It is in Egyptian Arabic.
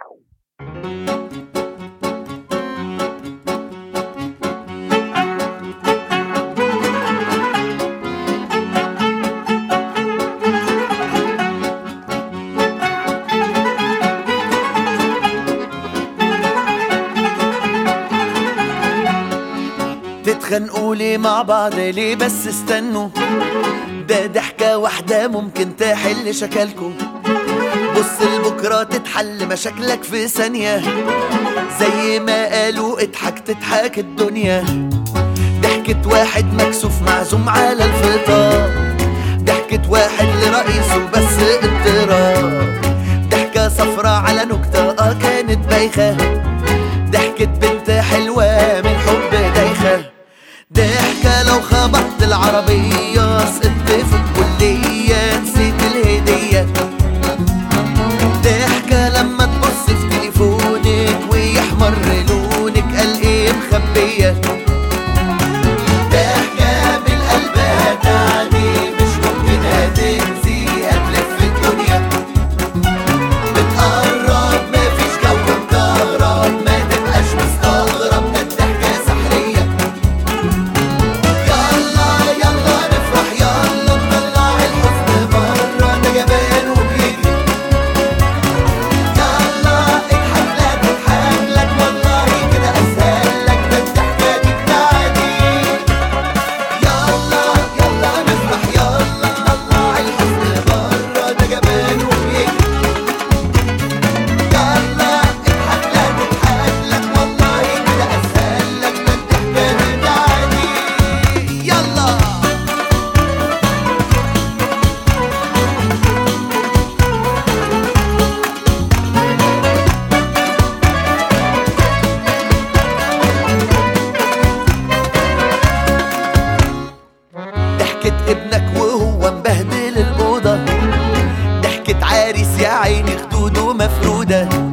تتخانقوا ليه مع بعض ليه بس استنوا ده ضحكة واحدة ممكن تحل شكلكوا بص لبكرة تتحل مشاكلك في ثانية زي ما قالوا اضحك تضحك الدنيا ضحكة واحد مكسوف معزوم على الفطار ضحكة واحد لرئيسه بس اضطراب ضحكة صفرة على نكتة اه كانت بايخة ضحكة بنت حلوة من حب دايخة ضحكة لو خبطت العربية سقطت في الكلية نسيت الهدية ضحكة لما تبص في تليفونك ويحمر لونك قال ايه مخبية ضحكة بالقلب هتعني مش ممكن هتنسي هتلف الدنيا بتقرب مفيش جو مكهرب ما تبقاش مستغرب ده الضحكة سحرية يلا يلا نفرح يلا نطلع الحزن برا ده جبان وبيجري يلا اضحك لا تضحك لك والله كده اسهل لك ده الضحكة دي بتاعتي يلا يلا نفرح يلا نطلع الحزن برا ده جبان وبيجري يلا اضحك لا تضحك لك والله كده اسهل لك ده الضحكة بتاعتي يلا ضحكة ابنك وهو مبهدل الأوضة ضحكة عريس يا عيني خدوده مفرودة